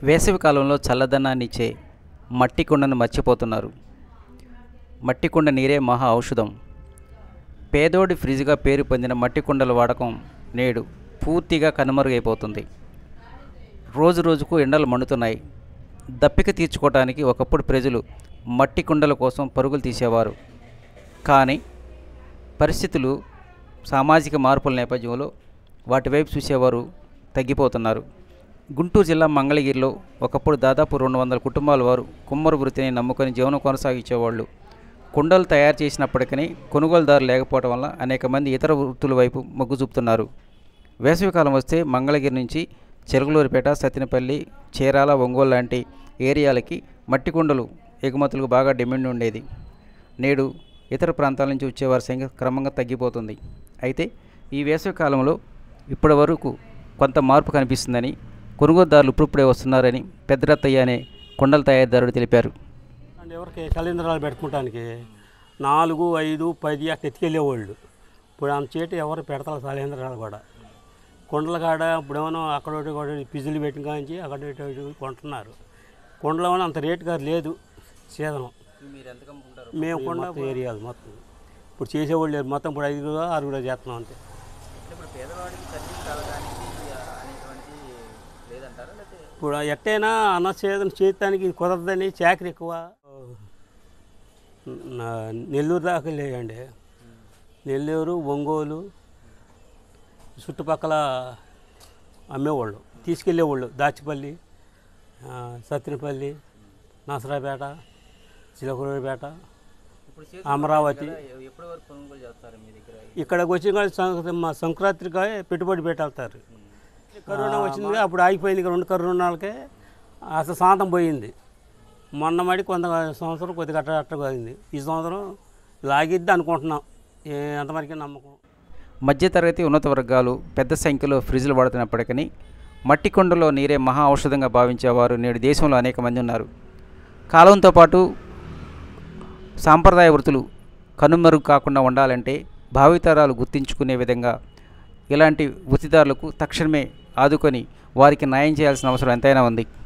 వేసవి కాలంలో చల్లదనాన్ని ఇచ్చే మట్టి కుండను మర్చిపోతున్నారు మట్టి కుండ నీరే మహా ఔషధం పేదోడి ఫ్రిడ్జ్గా పేరు పొందిన మట్టి కుండల వాడకం నేడు పూర్తిగా కనుమరుగైపోతుంది రోజు రోజుకు ఎండలు మండుతున్నాయి దప్పిక తీర్చుకోవడానికి ఒకప్పుడు ప్రజలు మట్టి కుండల కోసం పరుగులు తీసేవారు కానీ పరిస్థితులు సామాజిక మార్పుల నేపథ్యంలో వాటి వైపు చూసేవారు తగ్గిపోతున్నారు గుంటూరు జిల్లా మంగళగిరిలో ఒకప్పుడు దాదాపు రెండు వందల కుటుంబాల వారు కుమ్మరి వృత్తిని నమ్ముకొని జీవనం కొనసాగించేవాళ్ళు కుండలు తయారు చేసినప్పటికీ కొనుగోలుదారు లేకపోవడం వల్ల అనేక మంది ఇతర వృత్తుల వైపు మొగ్గు చూపుతున్నారు వేసవికాలం వస్తే మంగళగిరి నుంచి చెరుగులూరిపేట సత్తినపల్లి చీరాల ఒంగోలు లాంటి ఏరియాలకి మట్టి కుండలు ఎగుమతులకు బాగా డిమాండ్ ఉండేది నేడు ఇతర ప్రాంతాల నుంచి వచ్చేవారి సంఖ్య క్రమంగా తగ్గిపోతుంది అయితే ఈ వేసవి కాలంలో ఇప్పటి వరకు కొంత మార్పు కనిపిస్తుందని కొనుగోలుదారులు ఇప్పుడిప్పుడే వస్తున్నారని పెద్దరత్తయ్య అనే కుండల తయారీదారుడు తెలిపారు అంటే ఎవరికి శిలీంధ్రాలు పెట్టుకోవటానికి నాలుగు ఐదు పది అట్లా ఎత్తుకెళ్ళేవాళ్ళు ఇప్పుడు అంత చేటు ఎవరు పెడతారు శిలీంధ్రాలు కూడా కుండల కాడ ఇప్పుడు ఏమైనా అక్కడ ఒకటి ఒకటి పిజులు పెట్టిన కాంచి అక్కడ ఇటు ఇటు కొంటున్నారు కుండలో ఏమైనా అంత రేటు గారు లేదు సీజనం మేము కొండ ఏరియాలు మొత్తం ఇప్పుడు చేసేవాళ్ళు లేరు మొత్తం ఇప్పుడు ఐదుగురు ఆరుగురు చేస్తున్నాం అంతే ఇప్పుడు ఎట్టైనా అన్న సేదన చేయటానికి ఇది కుదరదని చాకరీ ఎక్కువ నా- నెల్లూరు దాకా వెళ్ళేయండి నెల్లూరు ఒంగోలు చుట్టుపక్కల అమ్మేవాళ్ళు తీసుకెళ్ళేవాళ్ళు దాచిపల్లి ఆ, సత్తినపల్లి నసరాపేట చిలకూరుపేట అమరావతి ఎప్పటి వరకు కొనుగోలు చేస్తారు మీ దగ్గర ఇక్కడికి వచ్చి కానీ సం- మా సంక్రాంతికి పెట్టుబడి పెట్టేళ్తారు కరోనా వచ్చింది అప్పుడు ఆగిపోయింది ఇక రెండు కరోనాలకే అసలు శాంతం పోయింది మొన్న మడి కొంత సంవత్సరం కొద్దిగా అట్ట అట్ట పోయింది ఈ సంవత్సరం లాగిద్ది అనుకుంటున్నాం ఏ ఎంతవరకు నమ్మకం మధ్యతరగతి ఉన్నత వర్గాలు పెద్ద సంఖ్యలో ఫ్రిడ్జ్లు వాడుతున్నప్పటికీ మట్టి కుండలో నీరే మహా ఔషధంగా భావించేవారు నేడు దేశంలో అనేక మంది ఉన్నారు కాలంతో పాటు సాంప్రదాయ వృత్తులు కనుమరుగు కాకుండా ఉండాలంటే భావితరాలు గుర్తించుకునే విధంగా ఇలాంటి వృత్తిదారులకు తక్షణమే ఆదుకొని వారికి న్యాయం చేయాల్సిన అవసరం ఎంతైనా ఉంది